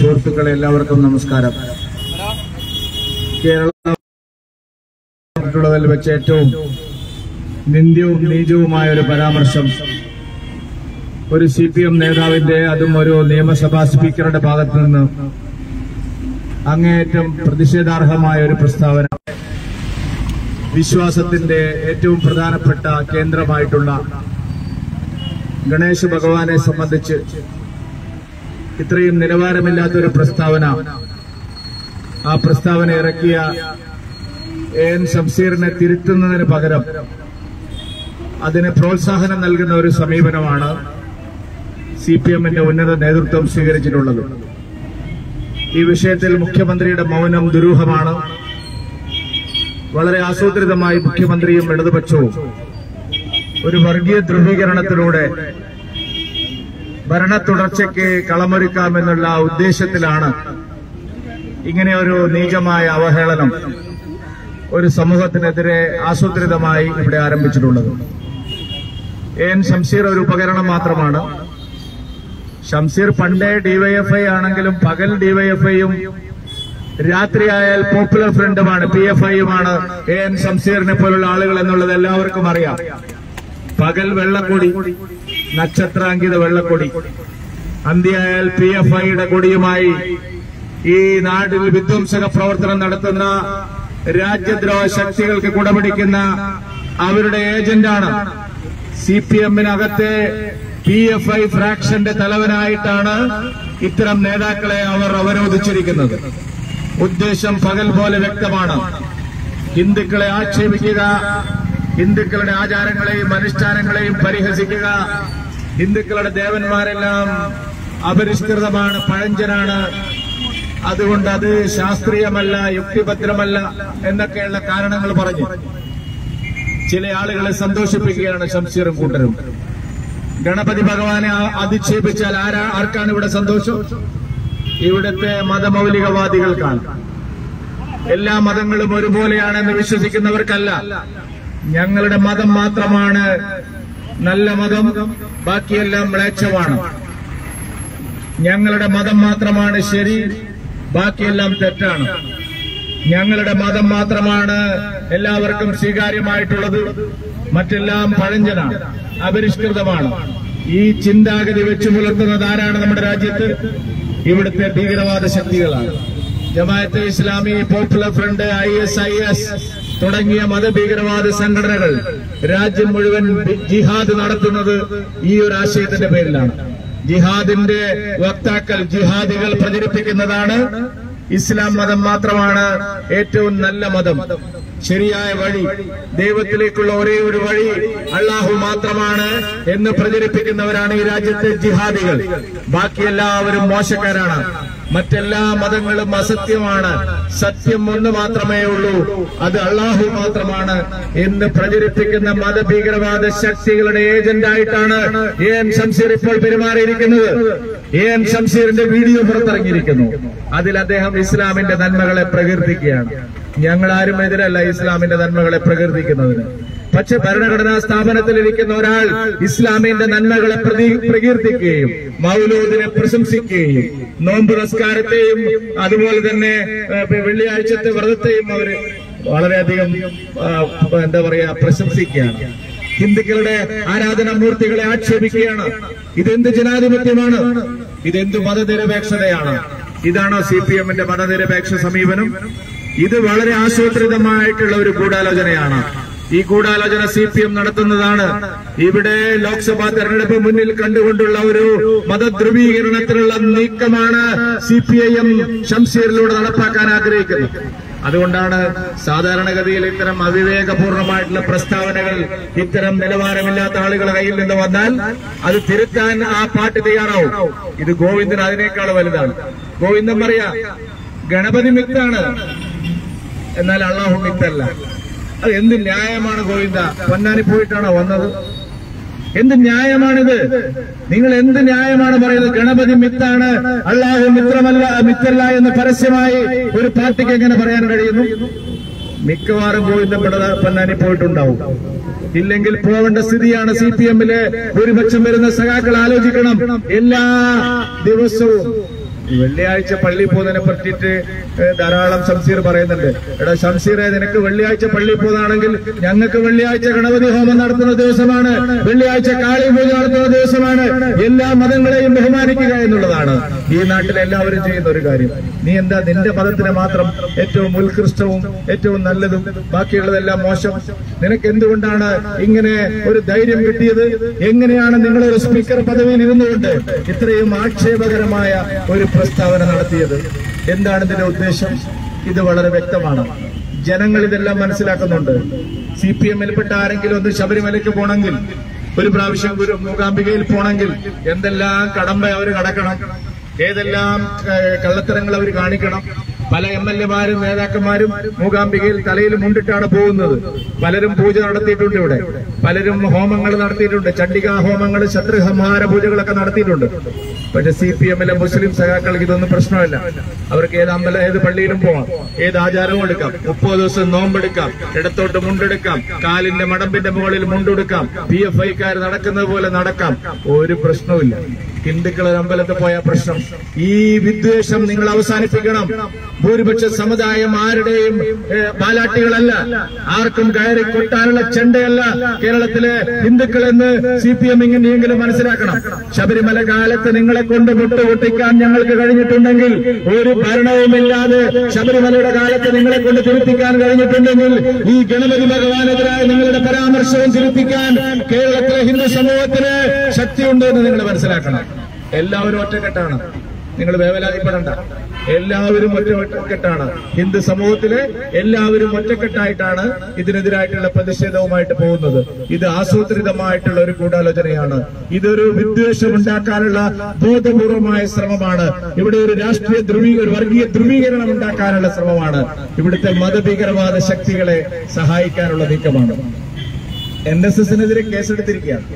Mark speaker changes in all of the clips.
Speaker 1: സുഹൃത്തുക്കളെ എല്ലാവർക്കും നമസ്കാരം കേരളം ിൽ വെച്ച് ഏറ്റവും നിന്ദ്യവും നീചവുമായ ഒരു പരാമർശം ഒരു സി പി എം നേതാവിന്റെ അതും ഒരു നിയമസഭാ സ്പീക്കറുടെ ഭാഗത്ത് നിന്ന് അങ്ങേയറ്റം പ്രതിഷേധാർഹമായ ഒരു പ്രസ്താവന വിശ്വാസത്തിന്റെ ഏറ്റവും പ്രധാനപ്പെട്ട കേന്ദ്രമായിട്ടുള്ള ഗണേശ ഭഗവാനെ സംബന്ധിച്ച് ഇത്രയും നിലവാരമില്ലാത്ത ഒരു പ്രസ്താവന ആ പ്രസ്താവന ഇറക്കിയ എ എൻ ശംസീറിനെ തിരുത്തുന്നതിന് പകരം അതിന് പ്രോത്സാഹനം നൽകുന്ന ഒരു സമീപനമാണ് സി പി എമ്മിന്റെ ഉന്നത നേതൃത്വം സ്വീകരിച്ചിട്ടുള്ളത് ഈ വിഷയത്തിൽ മുഖ്യമന്ത്രിയുടെ മൗനം ദുരൂഹമാണ് വളരെ ആസൂത്രിതമായി മുഖ്യമന്ത്രിയും ഇടതുപക്ഷവും ഒരു വർഗീയ ധ്രുവീകരണത്തിലൂടെ ഭരണ തുടർച്ചയ്ക്ക് കളമൊരുക്കാമെന്നുള്ള ഉദ്ദേശത്തിലാണ് ഇങ്ങനെ ഒരു നീചമായ അവഹേളനം ഒരു സമൂഹത്തിനെതിരെ ആസൂത്രിതമായി ഇവിടെ ആരംഭിച്ചിട്ടുള്ളത് എ എൻ ഷംസീർ ഒരു ഉപകരണം മാത്രമാണ് ഷംസീർ പണ്ടേ ഡിവൈഎഫ്ഐ ആണെങ്കിലും പകൽ ഡിവൈഎഫ്ഐയും രാത്രിയായാൽ പോപ്പുലർ ഫ്രണ്ടുമാണ് പി എഫ് ഐയുമാണ് എ എൻ ഷംസീറിനെ പോലുള്ള ആളുകൾ എന്നുള്ളത് എല്ലാവർക്കും അറിയാം പകൽ വെള്ളക്കൊടി നക്ഷത്രാങ്കിത വെള്ളക്കൊടി അന്ത്യായാൽ പി എഫ് ഐയുടെ കൊടിയുമായി ഈ നാട്ടിൽ വിധ്വംസക പ്രവർത്തനം നടത്തുന്ന രാജ്യദ്രോഹ ശക്തികൾക്ക് കുടപിടിക്കുന്ന അവരുടെ ഏജന്റാണ് സി പി എമ്മിനകത്തെ പി എഫ് ഐ ഫ്രാക്ഷന്റെ തലവനായിട്ടാണ് ഇത്തരം നേതാക്കളെ അവർ അവരോധിച്ചിരിക്കുന്നത് ഉദ്ദേശം പകൽ പോലെ വ്യക്തമാണ് ഹിന്ദുക്കളെ ആക്ഷേപിക്കുക ഹിന്ദുക്കളുടെ ആചാരങ്ങളെയും അനുഷ്ഠാനങ്ങളെയും പരിഹസിക്കുക ഹിന്ദുക്കളുടെ ദേവന്മാരെല്ലാം അപരിഷ്കൃതമാണ് പഴഞ്ചനാണ് അതുകൊണ്ട് അത് ശാസ്ത്രീയമല്ല യുക്തിഭദ്രമല്ല എന്നൊക്കെയുള്ള കാരണങ്ങൾ പറഞ്ഞു ചില ആളുകളെ സന്തോഷിപ്പിക്കുകയാണ് ശംസീറും കൂട്ടരും ഗണപതി ഭഗവാനെ ആ- അധിക്ഷേപിച്ചാൽ ആരാ ആർക്കാണ് ഇവിടെ സന്തോഷം ഇവിടുത്തെ മതമൗലികവാദികൾക്കാണ് എല്ലാ മതങ്ങളും ഒരുപോലെയാണെന്ന് വിശ്വസിക്കുന്നവർക്കല്ല ഞങ്ങളുടെ മതം മാത്രമാണ് നല്ല മതം ബാക്കിയെല്ലാം മ്ലേച്ഛമാണ് ഞങ്ങളുടെ മതം മാത്രമാണ് ശരി ബാക്കിയെല്ലാം തെറ്റാണ് ഞങ്ങളുടെ മതം മാത്രമാണ് എല്ലാവർക്കും സ്വീകാര്യമായിട്ടുള്ളത് മറ്റെല്ലാം പഴഞ്ചനാണ് അപരിഷ്കൃതമാണ് ഈ ചിന്താഗതി വെച്ചു പുലർത്തുന്നത് ആരാണ് നമ്മുടെ രാജ്യത്ത് ഇവിടുത്തെ ഭീകരവാദ ശക്തികളാണ് Jamaate Islami popular front I S I S തുടങ്ങിയ മതഭീകരവാദ സംഘടനകൾ രാജ്യം മുഴുവൻ ജിഹാദ് നടത്തുന്നത് ഈ ഒരു ആശയത്തിന്റെ പേരിലാണ് ജിഹാദിന്റെ വക്താക്കൾ ജിഹാദികൾ പ്രചരിപ്പിക്കുന്നതാണ് ഇസ്ലാം മതം മാത്രമാണ് ഏറ്റവും നല്ല മതം ശരിയായ വഴി ദൈവത്തിലേക്കുള്ള ഒരേ ഒരു വഴി അള്ളാഹു മാത്രമാണ് എന്ന് പ്രചരിപ്പിക്കുന്നവരാണ് ഈ രാജ്യത്തെ ജിഹാദികൾ ബാക്കി എല്ലാവരും മോശക്കാരാണ് മറ്റെല്ലാ മതങ്ങളും അസത്യമാണ് സത്യം ഒന്ന് മാത്രമേ ഉള്ളൂ അത് അള്ളാഹു മാത്രമാണ് എന്ന് പ്രചരിപ്പിക്കുന്ന മതഭീകരവാദ ശക്തികളുടെ ഏജന്റായിട്ടാണ് എ എൻ ഷംസീർ ഇപ്പോൾ പെരുമാറിയിരിക്കുന്നത് എ എൻ ഷംസീറിന്റെ വീഡിയോ പുറത്തിറങ്ങിയിരിക്കുന്നു അതിൽ അദ്ദേഹം ഇസ്ലാമിന്റെ നന്മകളെ പ്രകീർത്തിക്കുകയാണ് ഞങ്ങൾ ആരും എതിരല്ല ഇസ്ലാമിന്റെ നന്മകളെ പ്രകീർത്തിക്കുന്നതിന് പക്ഷെ ഭരണഘടനാ സ്ഥാപനത്തിൽ ഇരിക്കുന്ന ഒരാൾ ഇസ്ലാമിന്റെ നന്മകളെ പ്രതി പ്രകീർത്തിക്കുകയും മൗലൂദിനെ പ്രശംസിക്കുകയും നോമ്പ് നമസ്കാരത്തെയും അതുപോലെ തന്നെ ഏഹ്, വെള്ളിയാഴ്ചത്തെ വ്രതത്തെയും അവര് വളരെയധികം ആ, എന്താ പറയാ പ്രശംസിക്കുകയാണ് ഹിന്ദുക്കളുടെ ആരാധനാമൂർത്തികളെ ആക്ഷേപിക്കുകയാണ് ഇതെന്ത് ജനാധിപത്യമാണ് ഇതെന്ത് മതനിരപേക്ഷതയാണ് ഇതാണോ സി പി എമ്മിന്റെ മതനിരപേക്ഷ സമീപനം ഇത് വളരെ ആസൂത്രിതമായിട്ടുള്ള ഒരു ഗൂഢാലോചനയാണ് ഈ ഗൂഢാലോചന സി പി എം നടത്തുന്നതാണ് ഇവിടെ ലോക്സഭാ തെരഞ്ഞെടുപ്പ് മുന്നിൽ കണ്ടുകൊണ്ടുള്ള ഒരു മതധ്രുവീകരണത്തിനുള്ള നീക്കമാണ് സി പി ഐ എം ഷംസീറിലൂടെ നടപ്പാക്കാൻ ആഗ്രഹിക്കുന്നത് അതുകൊണ്ടാണ് സാധാരണഗതിയിൽ ഇത്തരം അവിവേകപൂർണമായിട്ടുള്ള പ്രസ്താവനകൾ ഇത്തരം നിലവാരമില്ലാത്ത ആളുകളുടെ കയ്യിൽ നിന്ന് വന്നാൽ അത് തിരുത്താൻ ആ പാർട്ടി തയ്യാറാവും ഇത് ഗോവിന്ദൻ അതിനേക്കാൾ വലുതാണ് ഗോവിന്ദൻ പറയാ ഗണപതി മിത്താണ് എന്നാൽ അള്ളാഹു മിത്തല്ല അത് എന്ത് ന്യായമാണ് ഗോവിന്ദ പൊന്നാനി പോയിട്ടാണോ വന്നത് എന്ത് ന്യായമാണിത് നിങ്ങൾ എന്ത് ന്യായമാണ് പറയുന്നത് ഗണപതി മിത്താണ് അള്ളാഹു മിത്രമല്ല മിത്തല്ല എന്ന് പരസ്യമായി ഒരു പാർട്ടിക്ക് എങ്ങനെ പറയാൻ കഴിയുന്നു മിക്കവാറും ഗോവിന്ദൻ പിണറാ പൊന്നാനി പോയിട്ടുണ്ടാവും ഇല്ലെങ്കിൽ പോവേണ്ട സ്ഥിതിയാണ് സി പി എമ്മിലെ ഭൂരിപക്ഷം വരുന്ന സഖാക്കൾ ആലോചിക്കണം എല്ലാ ദിവസവും ഈ വെള്ളിയാഴ്ച പള്ളിയിൽ പോകുന്നതിനെ പറ്റിയിട്ട് ഏ, ധാരാളം ശംസീർ പറയുന്നുണ്ട് എടാ ശംസീറെ നിനക്ക് വെള്ളിയാഴ്ച പള്ളിയിൽ പോകുന്നതാണെങ്കിൽ ഞങ്ങൾക്ക് വെള്ളിയാഴ്ച ഗണപതി ഹോമം നടത്തുന്ന ദിവസമാണ് വെള്ളിയാഴ്ച കാളി പൂജ നടത്തുന്ന ദിവസമാണ് എല്ലാ മതങ്ങളെയും ബഹുമാനിക്കുക എന്നുള്ളതാണ് ഈ നാട്ടിൽ എല്ലാവരും ചെയ്യുന്ന ഒരു കാര്യം നീ എന്താ നിന്റെ മതത്തിന് മാത്രം ഏറ്റവും ഉത്കൃഷ്ടവും ഏറ്റവും നല്ലതും ബാക്കിയുള്ളതെല്ലാം മോശം നിനക്ക് എന്തുകൊണ്ടാണ് ഇങ്ങനെ ഒരു ധൈര്യം കിട്ടിയത് എങ്ങനെയാണ് നിങ്ങൾ ഒരു സ്പീക്കർ പദവിയിൽ ഇരുന്നുകൊണ്ട് ഇത്രയും ആക്ഷേപകരമായ ഒരു പ്രസ്താവന നടത്തിയത് എന്താണ് ഇതിന്റെ ഉദ്ദേശം ഇത് വളരെ വ്യക്തമാണ് ജനങ്ങൾ ഇതെല്ലാം മനസ്സിലാക്കുന്നുണ്ട് സി പി എമ്മിൽപ്പെട്ട ആരെങ്കിലും ഒന്ന് ശബരിമലയ്ക്ക് പോണെങ്കിൽ ഒരു പ്രാവശ്യം ഗുരു മൂകാംബികയിൽ പോണെങ്കിൽ എന്തെല്ലാം കടമ്പ അവർ കടക്കണം ഏതെല്ലാം ഏഹ്, കള്ളത്തരങ്ങൾ അവർ കാണിക്കണം പല എം എൽ എമാരും നേതാക്കന്മാരും മൂകാംബികയിൽ തലയിൽ മുണ്ടിട്ടാണ് പോകുന്നത് പലരും പൂജ നടത്തിയിട്ടുണ്ട് ഇവിടെ പലരും ഹോമങ്ങൾ നടത്തിയിട്ടുണ്ട് ചണ്ഡികാ ഹോമങ്ങൾ ശത്രുസംഹാര പൂജകളൊക്കെ നടത്തിയിട്ടുണ്ട് പക്ഷെ സി പി എമ്മിലെ മുസ്ലിം സഖാക്കൾക്ക് ഇതൊന്നും പ്രശ്നമല്ല അവർക്ക് ഏത് അമ്പലം ഏത് പള്ളിയിലും പോവാം ഏത് ആചാരവും എടുക്കാം മുപ്പത് ദിവസം നോമ്പെടുക്കാം ഇടത്തോട്ട് മുണ്ടെടുക്കാം കാലിന്റെ മടമ്പിന്റെ മുകളിൽ മുണ്ടെടുക്കാം പി എഫ് ഐക്കാർ നടക്കുന്നത് പോലെ നടക്കാം ഒരു പ്രശ്നവുമില്ല ഹിന്ദുക്കൾ ഒരു അമ്പലത്തിൽ പോയ പ്രശ്നം ഈ വിദ്വേഷം നിങ്ങൾ അവസാനിപ്പിക്കണം ഭൂരിപക്ഷ സമുദായം ആരുടെയും ഏ, പാലാട്ടികളല്ല ആർക്കും കയറി കൊട്ടാനുള്ള ചെണ്ടയല്ല കേരളത്തിലെ ഹിന്ദുക്കൾ എന്ന് സി പി എം ഇങ്ങനെയെങ്കിലും മനസ്സിലാക്കണം ശബരിമല കാലത്ത് നിങ്ങളെ കൊണ്ട് മുട്ടുപൊട്ടിക്കാൻ ഞങ്ങൾക്ക് കഴിഞ്ഞിട്ടുണ്ടെങ്കിൽ ഒരു ഭരണവുമില്ലാതെ ശബരിമലയുടെ കാലത്ത് നിങ്ങളെ കൊണ്ട് തിരുത്തിക്കാൻ കഴിഞ്ഞിട്ടുണ്ടെങ്കിൽ ഈ ഗണപതി ഭഗവാനെതിരായ നിങ്ങളുടെ പരാമർശവും തിരുത്തിക്കാൻ കേരളത്തിലെ ഹിന്ദു സമൂഹത്തിന് ശക്തിയുണ്ട് എന്ന് നിങ്ങൾ മനസ്സിലാക്കണം എല്ലാവരും ഒറ്റക്കെട്ടാണ് നിങ്ങൾ വേവലാതിപ്പെടണ്ട എല്ലാവരും ഒറ്റ ഒറ്റക്കെട്ടാണ് ഹിന്ദു സമൂഹത്തിലെ എല്ലാവരും ഒറ്റക്കെട്ടായിട്ടാണ് ഇതിനെതിരായിട്ടുള്ള പ്രതിഷേധവുമായിട്ട് പോകുന്നത് ഇത് ആസൂത്രിതമായിട്ടുള്ള ഒരു ഗൂഢാലോചനയാണ് ഇതൊരു വിദ്വേഷം ഉണ്ടാക്കാനുള്ള ബോധപൂർവമായ ശ്രമമാണ് ഇവിടെ ഒരു രാഷ്ട്രീയ ധ്രുവീ ഒരു വർഗീയ ധ്രുവീകരണം ഉണ്ടാക്കാനുള്ള ശ്രമമാണ് ഇവിടുത്തെ മതഭീകരവാദ ശക്തികളെ സഹായിക്കാനുള്ള നീക്കമാണ് എൻ എസ് എസിനെതിരെ കേസെടുത്തിരിക്കുകയാണ്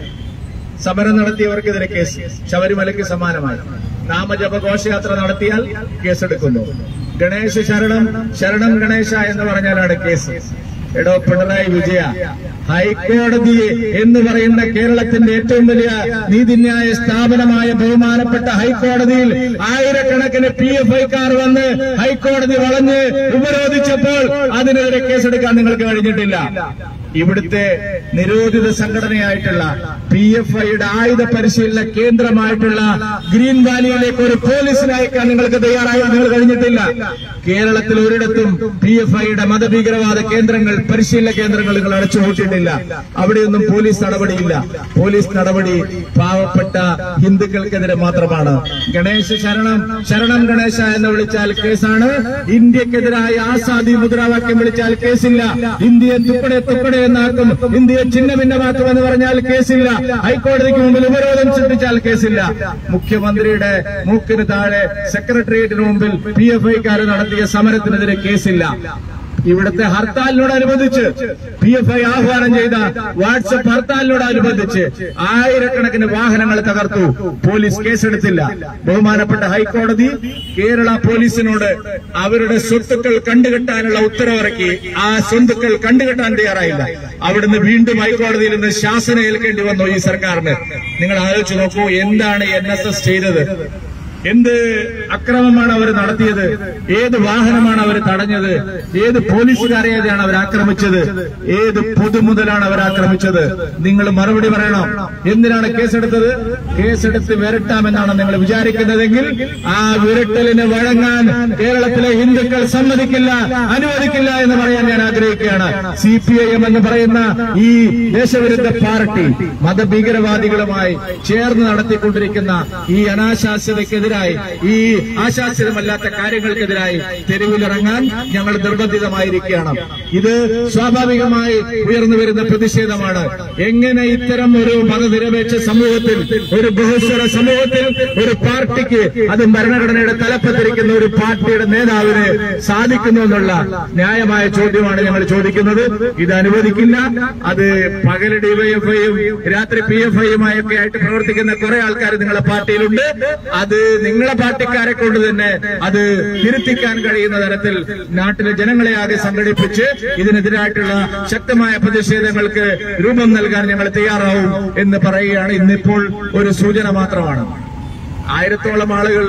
Speaker 1: സമരം നടത്തിയവർക്കെതിരെ കേസ് ശബരിമലയ്ക്ക് സമാനമായി നാമജപ ഘോഷയാത്ര നടത്തിയാൽ കേസെടുക്കുന്നു ഗണേശ ശരണം ശരണം ഗണേശ എന്ന് പറഞ്ഞാലാണ് കേസ് എടോ പിണറായി വിജയ ഹൈക്കോടതി എന്ന് പറയുന്ന കേരളത്തിന്റെ ഏറ്റവും വലിയ നീതിന്യായ സ്ഥാപനമായ ബഹുമാനപ്പെട്ട ഹൈക്കോടതിയിൽ ആയിരക്കണക്കിന് പി എഫ് ഐക്കാർ വന്ന് ഹൈക്കോടതി വളഞ്ഞ് ഉപരോധിച്ചപ്പോൾ അതിനെതിരെ കേസെടുക്കാൻ നിങ്ങൾക്ക് കഴിഞ്ഞിട്ടില്ല ഇവിടുത്തെ നിരോധിത സംഘടനയായിട്ടുള്ള പി എഫ് ഐയുടെ ആയുധ പരിശീലന കേന്ദ്രമായിട്ടുള്ള ഗ്രീൻ വാലിയിലേക്ക് ഒരു പോലീസിനെ അയക്കാൻ നിങ്ങൾക്ക് തയ്യാറായി നിങ്ങൾ കഴിഞ്ഞിട്ടില്ല കേരളത്തിൽ ഒരിടത്തും പി എഫ് ഐയുടെ മതഭീകരവാദ കേന്ദ്രങ്ങൾ പരിശീലന കേന്ദ്രങ്ങൾ നിങ്ങൾ അടച്ചുപൂട്ടിയിട്ടില്ല അവിടെയൊന്നും പോലീസ് നടപടിയില്ല പോലീസ് നടപടി പാവപ്പെട്ട ഹിന്ദുക്കൾക്കെതിരെ മാത്രമാണ് ഗണേശ ശരണം ശരണം ഗണേശ എന്ന് വിളിച്ചാൽ കേസാണ് ഇന്ത്യക്കെതിരായ ആസാദി മുദ്രാവാക്യം വിളിച്ചാൽ കേസില്ല ഇന്ത്യയെ തുപ്പടെ തുപ്പടെ എന്നാക്കും ഇന്ത്യയെ ഛിന്ന ഭിന്നമാക്കും എന്ന് പറഞ്ഞാൽ കേസില്ല ഹൈക്കോടതിക്ക് മുമ്പിൽ ഉപരോധം സൃഷ്ടിച്ചാൽ കേസില്ല മുഖ്യമന്ത്രിയുടെ മൂക്കിന് താഴെ സെക്രട്ടേറിയറ്റിന് മുമ്പിൽ പി എഫ് ഐക്കാർ നടത്തിയ സമരത്തിനെതിരെ കേസില്ല ഇവിടുത്തെ ഹർത്താലിനോടനുബന്ധിച്ച് പി എഫ് ഐ ആഹ്വാനം ചെയ്ത വാട്സപ്പ് ഹർത്താലിനോടനുബന്ധിച്ച് ആയിരക്കണക്കിന് വാഹനങ്ങൾ തകർത്തു പോലീസ് കേസെടുത്തില്ല ബഹുമാനപ്പെട്ട ഹൈക്കോടതി കേരള പോലീസിനോട് അവരുടെ സ്വത്തുക്കൾ കണ്ടുകെട്ടാനുള്ള ഉത്തരവിറക്കി ആ സ്വത്തുക്കൾ കണ്ടുകെട്ടാൻ തയ്യാറായില്ല അവിടുന്ന് വീണ്ടും ഹൈക്കോടതിയിൽ നിന്ന് ശാസന ഏൽക്കേണ്ടി വന്നു ഈ സർക്കാരിന് നിങ്ങൾ ആലോചിച്ച് നോക്കൂ എന്താണ് എൻ എസ് എസ് ചെയ്തത് എന്ത് അക്രമമാണ് അവർ നടത്തിയത് ഏത് വാഹനമാണ് അവർ തടഞ്ഞത് ഏത് പോലീസുകാരെയാണ് അവർ ആക്രമിച്ചത് ഏത് പൊതുമുതലാണ് അവർ ആക്രമിച്ചത് നിങ്ങൾ മറുപടി പറയണം എന്തിനാണ് കേസെടുത്തത് കേസെടുത്ത് വിരട്ടാമെന്നാണ് നിങ്ങൾ വിചാരിക്കുന്നതെങ്കിൽ ആ വിരട്ടലിന് വഴങ്ങാൻ കേരളത്തിലെ ഹിന്ദുക്കൾ സമ്മതിക്കില്ല അനുവദിക്കില്ല എന്ന് പറയാൻ ഞാൻ ആഗ്രഹിക്കുകയാണ് സി പി ഐ എം എന്ന് പറയുന്ന ഈ ദേശവിരുദ്ധ പാർട്ടി മതഭീകരവാദികളുമായി ചേർന്ന് നടത്തിക്കൊണ്ടിരിക്കുന്ന ഈ അനാശാസ്യതയ്ക്കെതിരായി ഈ ആശാസ്യതമല്ലാത്ത കാര്യങ്ങൾക്കെതിരായി തെരുവിലിറങ്ങാൻ ഞങ്ങൾ നിർബന്ധിതമായിരിക്കുകയാണ് ഇത് സ്വാഭാവികമായി ഉയർന്നു വരുന്ന പ്രതിഷേധമാണ് എങ്ങനെ ഇത്തരം ഒരു മതനിരപേക്ഷ സമൂഹത്തിൽ ഒരു ബഹുസ്വര സമൂഹത്തിൽ ഒരു പാർട്ടിക്ക് അത് ഭരണഘടനയുടെ തലപ്പത്തിരിക്കുന്ന ഒരു പാർട്ടിയുടെ നേതാവിന് സാധിക്കുന്നു എന്നുള്ള ന്യായമായ ചോദ്യമാണ് ഞങ്ങൾ ചോദിക്കുന്നത് ഇത് അനുവദിക്കില്ല അത് പകല് ഡിവൈഎഫ്ഐയും രാത്രി പി എഫ് ഐയുമായൊക്കെ ആയിട്ട് പ്രവർത്തിക്കുന്ന കുറെ ആൾക്കാർ നിങ്ങളെ പാർട്ടിയിലുണ്ട് അത് നിങ്ങളെ പാർട്ടിക്കാരെ കൊണ്ട് തന്നെ അത് തിരുത്തിക്കാൻ കഴിയുന്ന തരത്തിൽ നാട്ടിലെ ജനങ്ങളെ ആകെ സംഘടിപ്പിച്ച് ഇതിനെതിരായിട്ടുള്ള ശക്തമായ പ്രതിഷേധങ്ങൾക്ക് രൂപം നൽകാൻ ഞങ്ങൾ തയ്യാറാവും എന്ന് പറയുകയാണ് ഇന്നിപ്പോൾ ഒരു സൂചന മാത്രമാണ് ആയിരത്തോളം ആളുകൾ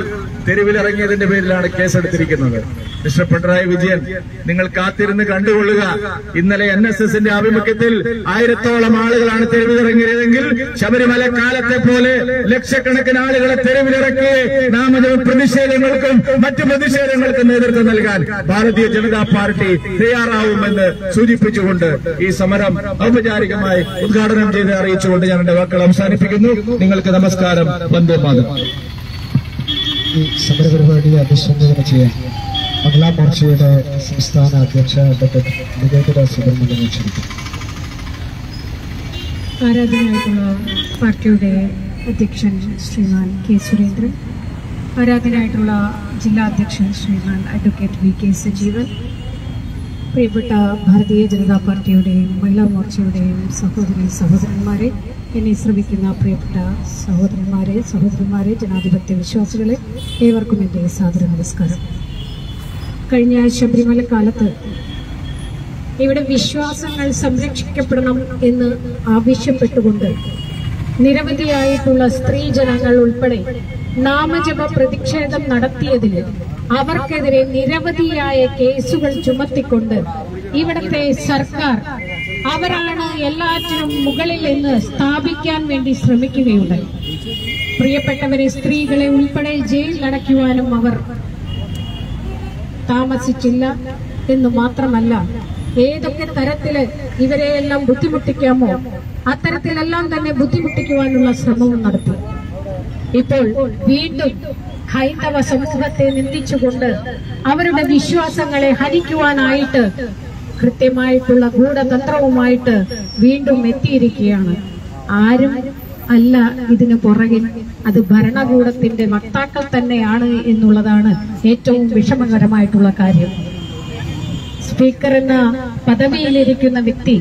Speaker 1: തെരുവിലിറങ്ങിയതിന്റെ പേരിലാണ് കേസെടുത്തിരിക്കുന്നത് മിസ്റ്റർ പിണറായി വിജയൻ നിങ്ങൾ കാത്തിരുന്ന് കണ്ടുകൊള്ളുക ഇന്നലെ എൻ എസ് എസിന്റെ ആഭിമുഖ്യത്തിൽ ആയിരത്തോളം ആളുകളാണ് തെരുവിലിറങ്ങിയതെങ്കിൽ ശബരിമല കാലത്തെ പോലെ ലക്ഷക്കണക്കിന് ആളുകളെ തെരുവിലിറക്കി നാമജപ പ്രതിഷേധങ്ങൾക്കും മറ്റു പ്രതിഷേധങ്ങൾക്കും നേതൃത്വം നൽകാൻ ഭാരതീയ ജനതാ പാർട്ടി തയ്യാറാവുമെന്ന് സൂചിപ്പിച്ചുകൊണ്ട് ഈ സമരം ഔപചാരികമായി ഉദ്ഘാടനം ചെയ്ത് അറിയിച്ചുകൊണ്ട് ഞാൻ എന്റെ വാക്കുകൾ അവസാനിപ്പിക്കുന്നു നിങ്ങൾക്ക് നമസ്കാരം വന്ദേ മാതരം
Speaker 2: ഈ സമരപരിപാടി അഭിസംബോധന ചെയ്യാൻ മഹിളാ മോർച്ചയുടെ സംസ്ഥാന അധ്യക്ഷ അഡ്വക്കേറ്റ് നിവേദിത സുബ്രഹ്മണ്യനെ ക്ഷണിക്കുന്നു
Speaker 3: ആരാധനായിട്ടുള്ള പാർട്ടിയുടെ അധ്യക്ഷൻ ശ്രീമാൻ കെ സുരേന്ദ്രൻ ആരാധനായിട്ടുള്ള ജില്ലാ അധ്യക്ഷൻ ശ്രീമാൻ അഡ്വക്കേറ്റ് വി കെ സജീവൻ പ്രിയപ്പെട്ട ഭാരതീയ ജനതാ പാർട്ടിയുടെയും മഹിളാ മോർച്ചയുടെയും സഹോദരി സഹോദരന്മാരെ എന്നെ ശ്രമിക്കുന്ന പ്രിയപ്പെട്ട സഹോദരന്മാരെ സഹോദരന്മാരെ ജനാധിപത്യ വിശ്വാസികളെ ഏവർക്കും എൻ്റെ സാദര നമസ്കാരം കഴിഞ്ഞ ശബരിമല കാലത്ത് ഇവിടെ വിശ്വാസങ്ങൾ സംരക്ഷിക്കപ്പെടണം എന്ന് ആവശ്യപ്പെട്ടുകൊണ്ട് നിരവധിയായിട്ടുള്ള സ്ത്രീജനങ്ങൾ ഉൾപ്പെടെ നാമജപ പ്രതിഷേധം നടത്തിയതിന് അവർക്കെതിരെ നിരവധിയായ കേസുകൾ ചുമത്തിക്കൊണ്ട് ഇവിടത്തെ സർക്കാർ അവരാണ് എല്ലാറ്റിനും മുകളിൽ എന്ന് സ്ഥാപിക്കാൻ വേണ്ടി ശ്രമിക്കുകയുണ്ടായി പ്രിയപ്പെട്ടവരെ സ്ത്രീകളെ ഉൾപ്പെടെ ജയിലിലടയ്ക്കുവാനും അവർ താമസിച്ചില്ല എന്ന് മാത്രമല്ല ഏതൊക്കെ തരത്തില് ഇവരെയെല്ലാം ബുദ്ധിമുട്ടിക്കാമോ അത്തരത്തിലെല്ലാം തന്നെ ബുദ്ധിമുട്ടിക്കുവാനുള്ള ശ്രമവും നടത്തി ഇപ്പോൾ വീണ്ടും ഹൈന്ദവ സമൂഹത്തെ നിന്ദിച്ചുകൊണ്ട് അവരുടെ വിശ്വാസങ്ങളെ ഹനിക്കുവാനായിട്ട് കൃത്യമായിട്ടുള്ള ഗൂഢതന്ത്രവുമായിട്ട് വീണ്ടും എത്തിയിരിക്കുകയാണ് ആരും അല്ല ഇതിന് പുറകിൽ അത് ഭരണകൂടത്തിന്റെ വക്താക്കൾ തന്നെയാണ് എന്നുള്ളതാണ് ഏറ്റവും വിഷമകരമായിട്ടുള്ള കാര്യം സ്പീക്കർ എന്ന പദവിയിലിരിക്കുന്ന വ്യക്തി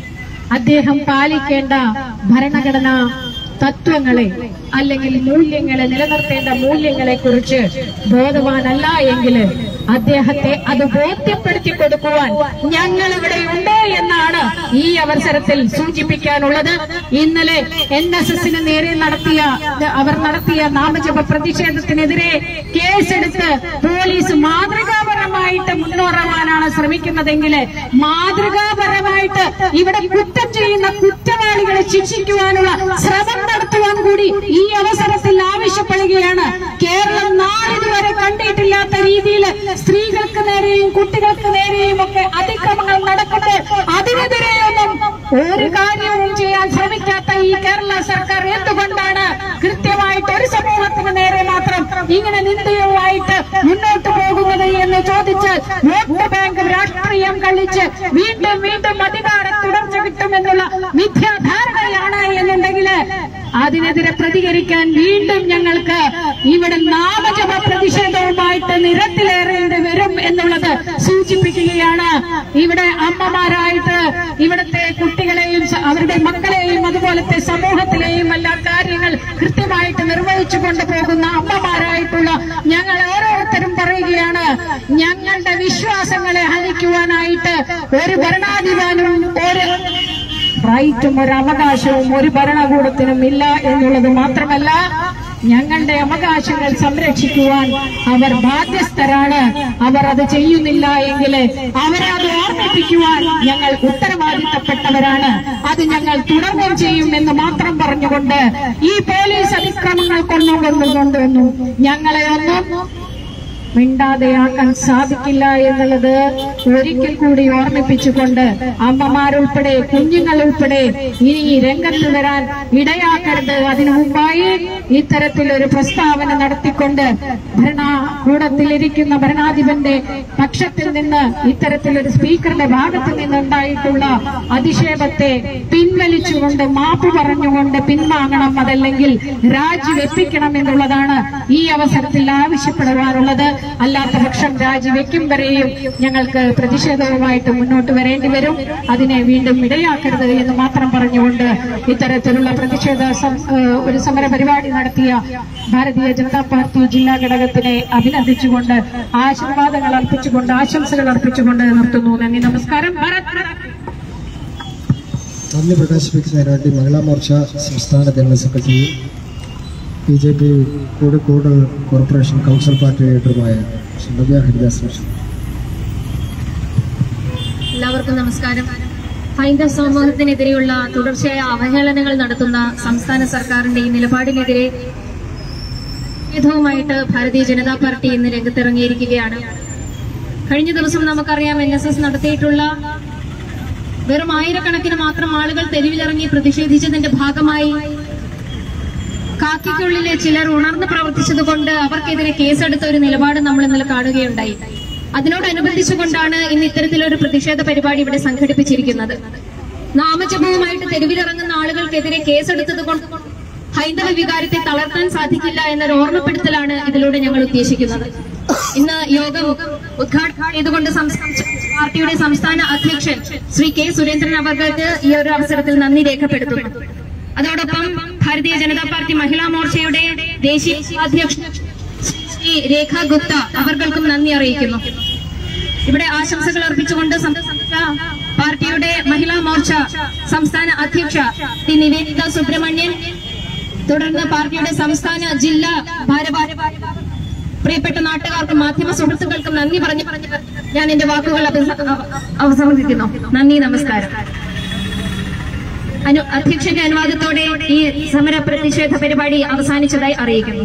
Speaker 3: അദ്ദേഹം പാലിക്കേണ്ട ഭരണഘടനാ തത്വങ്ങളെ അല്ലെങ്കിൽ മൂല്യങ്ങളെ നിലനിർത്തേണ്ട മൂല്യങ്ങളെ കുറിച്ച് ബോധവാനല്ല എങ്കിൽ അദ്ദേഹത്തെ അത് ബോധ്യപ്പെടുത്തി കൊടുക്കുവാൻ ഞങ്ങൾ ഇവിടെ ഉണ്ട് എന്നാണ് ഈ അവസരത്തിൽ സൂചിപ്പിക്കാനുള്ളത് ഇന്നലെ എൻ എസ് എസിന് നേരെ നടത്തിയ അവർ നടത്തിയ നാമജപ പ്രതിഷേധത്തിനെതിരെ കേസെടുത്ത് പോലീസ് മാതൃകാപരമായിട്ട് മുന്നോറാവാനാണ് ശ്രമിക്കുന്നതെങ്കിൽ മാതൃകാപരമായിട്ട് ഇവിടെ കുറ്റം ചെയ്യുന്ന കുറ്റവാളികളെ ശിക്ഷിക്കുവാനുള്ള ശ്രമം നടത്തുവാൻ കൂടി ഈ അവസരത്തിൽ ആവശ്യപ്പെടുകയാണ് കേരളം നാളിതുവരെ കണ്ടിട്ടില്ലാത്ത രീതിയിൽ സ്ത്രീകൾക്ക് നേരെയും കുട്ടികൾക്ക് നേരെയും ഒക്കെ അതിക്രമങ്ങൾ നടക്കുമ്പോൾ അതിനെതിരെയൊന്നും ഒരു കാര്യവും ചെയ്യാൻ ശ്രമിക്കാത്ത ഈ കേരള സർക്കാർ എന്തുകൊണ്ടാണ് കൃത്യമായിട്ട് ഒരു സമൂഹത്തിന് നേരെ മാത്രം ഇങ്ങനെ നിന്ദയുമായിട്ട് മുന്നോട്ട് പോകുന്നത് എന്ന് ചോദിച്ചാൽ വോട്ട് ബാങ്ക് രാഷ്ട്രീയം കളിച്ച് വീണ്ടും വീണ്ടും അധികാര തുടർച്ച കിട്ടുമെന്നുള്ള മിഥ്യാധാരണയാണ് എന്നുണ്ടെങ്കിൽ അതിനെതിരെ പ്രതികരിക്കാൻ വീണ്ടും ഞങ്ങൾക്ക് ഇവിടെ നാമജപ പ്രതിഷേധവുമായിട്ട് നിരത്തിലേറേണ്ടി വരും എന്നുള്ളത് സൂചിപ്പിക്കുകയാണ് ഇവിടെ അമ്മമാരായിട്ട് ഇവിടുത്തെ കുട്ടികളെയും സ- അവരുടെ മക്കളെയും അതുപോലത്തെ സമൂഹത്തിലെയും എല്ലാ കാര്യങ്ങൾ കൃത്യമായിട്ട് നിർവഹിച്ചു കൊണ്ടുപോകുന്ന അമ്മമാരായിട്ടുള്ള ഞങ്ങൾ ഓരോരുത്തരും പറയുകയാണ് ഞങ്ങളുടെ വിശ്വാസങ്ങളെ ഹനിക്കുവാനായിട്ട് ഒരു ഭരണാധികാരനും ഒരു റൈറ്റും ഒരു അവകാശവും ഒരു ഭരണകൂടത്തിനും ഇല്ല എന്നുള്ളത് മാത്രമല്ല ഞങ്ങളുടെ അവകാശങ്ങൾ സംരക്ഷിക്കുവാൻ അവർ ബാധ്യസ്ഥരാണ് അവർ അത് ചെയ്യുന്നില്ല എങ്കിൽ അവരെ അത് ഓർമ്മിപ്പിക്കുവാൻ ഞങ്ങൾ ഉത്തരവാദിത്തപ്പെട്ടവരാണ് അത് ഞങ്ങൾ തുടർന്നും ചെയ്യും എന്ന് മാത്രം പറഞ്ഞുകൊണ്ട് ഈ പോലീസ് അതിക്രമങ്ങൾ കൊണ്ടുകൊണ്ടുകൊണ്ടുവന്നു ഞങ്ങളെ ഒന്നും മിണ്ടാതെയാക്കാൻ സാധിക്കില്ല എന്നുള്ളത് ഒരിക്കൽ കൂടി ഓർമ്മിപ്പിച്ചുകൊണ്ട് അമ്മമാരുൾപ്പെടെ കുഞ്ഞുങ്ങൾ ഉൾപ്പെടെ ഇനി ഈ രംഗത്ത് വരാൻ ഇടയാക്കരുത് അതിനു മുമ്പായി ഇത്തരത്തിലൊരു പ്രസ്താവന നടത്തിക്കൊണ്ട് ഭരണകൂടത്തിലിരിക്കുന്ന ഭരണാധിപന്റെ പക്ഷത്തിൽ നിന്ന് ഇത്തരത്തിലൊരു സ്പീക്കറുടെ ഭാഗത്ത് നിന്നുണ്ടായിട്ടുള്ള അധിക്ഷേപത്തെ പിൻവലിച്ചുകൊണ്ട് മാപ്പ് പറഞ്ഞുകൊണ്ട് പിൻവാങ്ങണം അതല്ലെങ്കിൽ രാജിവെപ്പിക്കണം എന്നുള്ളതാണ് ഈ അവസരത്തിൽ ആവശ്യപ്പെടുവാനുള്ളത് അല്ലാത്ത പക്ഷം രാജിവെക്കും വരെയും ഞങ്ങൾക്ക് പ്രതിഷേധവുമായിട്ട് മുന്നോട്ട് വരേണ്ടി വരും അതിനെ വീണ്ടും ഇടയാക്കരുത് എന്ന് മാത്രം പറഞ്ഞുകൊണ്ട് ഇത്തരത്തിലുള്ള പ്രതിഷേധ സം- ഏഹ് ഒരു സമര പരിപാടി നടത്തിയ ഭാരതീയ ജനതാ പാർട്ടി ജില്ലാ ഘടകത്തിനെ അഭിനന്ദിച്ചുകൊണ്ട് ആശീർവാദങ്ങൾ അർപ്പിച്ചുകൊണ്ട് ആശംസകൾ അർപ്പിച്ചുകൊണ്ട് നിർത്തുന്നു നന്ദി നമസ്കാരം ഭാരത് മാതാ കി
Speaker 2: നന്ദി പ്രകാശിപ്പിക്കുന്നതിന് വേണ്ടി മഹിളാ മോർച്ച സംസ്ഥാന general secretary B J P Kozhikode corporation council party ലീഡറുമായ ശ്രീ നവ്യ ഹരിദാസ് ലക്ഷ്മി
Speaker 4: എല്ലാവർക്കും നമസ്കാരം ഹൈന്ദവ സമൂഹത്തിനെതിരെയുള്ള തുടർച്ചയായ അവഹേളനങ്ങൾ നടത്തുന്ന സംസ്ഥാന സർക്കാരിന്റെ ഈ നിലപാടിനെതിരെ പ്രതിഷേധവുമായിട്ട് ഭാരതീയ ജനതാ പാർട്ടി ഇന്ന് രംഗത്തിറങ്ങിയിരിക്കുകയാണ് കഴിഞ്ഞ ദിവസം നമുക്കറിയാം എൻ എസ് എസ് നടത്തിയിട്ടുള്ള വെറും ആയിരക്കണക്കിന് മാത്രം ആളുകൾ തെരുവിലിറങ്ങി പ്രതിഷേധിച്ചതിന്റെ ഭാഗമായി കാക്കിക്കുള്ളിലെ ചിലർ ഉണർന്ന് പ്രവർത്തിച്ചതുകൊണ്ട് അവർക്കെതിരെ കേസെടുത്ത ഒരു നിലപാട് നമ്മൾ ഇന്നലെ കാണുകയുണ്ടായി അതിനോടനുബന്ധിച്ചുകൊണ്ടാണ് ഇന്ന് ഇത്തരത്തിലൊരു പ്രതിഷേധ പരിപാടി ഇവിടെ സംഘടിപ്പിച്ചിരിക്കുന്നത് നാമജപവുമായിട്ട് തെരുവിലിറങ്ങുന്ന ആളുകൾക്കെതിരെ കേസെടുത്തത് കൊണ്ട് ഹൈന്ദവ വികാരത്തെ തളർത്താൻ സാധിക്കില്ല എന്നൊരു ഓർമ്മപ്പെടുത്തലാണ് ഇതിലൂടെ ഞങ്ങൾ ഉദ്ദേശിക്കുന്നത് ഇന്ന് യോഗം ഉദ്ഘാടനം ചെയ്തുകൊണ്ട് സംസ്ഥാന പാർട്ടിയുടെ സംസ്ഥാന അധ്യക്ഷൻ ശ്രീ കെ സുരേന്ദ്രൻ അവർക്ക് ഈ ഒരു അവസരത്തിൽ നന്ദി രേഖപ്പെടുത്തുന്നു അതോടൊപ്പം ഭാരതീയ ജനതാ പാർട്ടി മഹിളാ മോർച്ചയുടെ ദേശീയ അധ്യക്ഷ ശ്രീ രേഖ ഗുപ്ത അവർക്കും നന്ദി അറിയിക്കുന്നു ഇവിടെ ആശംസകൾ അർപ്പിച്ചുകൊണ്ട് സംസാരിച്ച പാർട്ടിയുടെ മഹിളാ മോർച്ച സംസ്ഥാന അധ്യക്ഷ ശ്രീ നിവേദിത സുബ്രഹ്മണ്യൻ തുടർന്ന് പാർട്ടിയുടെ സംസ്ഥാന ജില്ലാ ഭാരവാഹി പ്രിയപ്പെട്ട നാട്ടുകാർക്കും മാധ്യമ സുഹൃത്തുക്കൾക്കും നന്ദി പറഞ്ഞു പറഞ്ഞു ഞാൻ എന്റെ വാക്കുകൾ അഭിസ- അവ- അവസാനിപ്പിക്കുന്നു നന്ദി നമസ്കാരം അനു അധ്യക്ഷന്റെ അനുവാദത്തോടെ ഈ സമര പ്രതിഷേധ പരിപാടി അവസാനിച്ചതായി അറിയിക്കുന്നു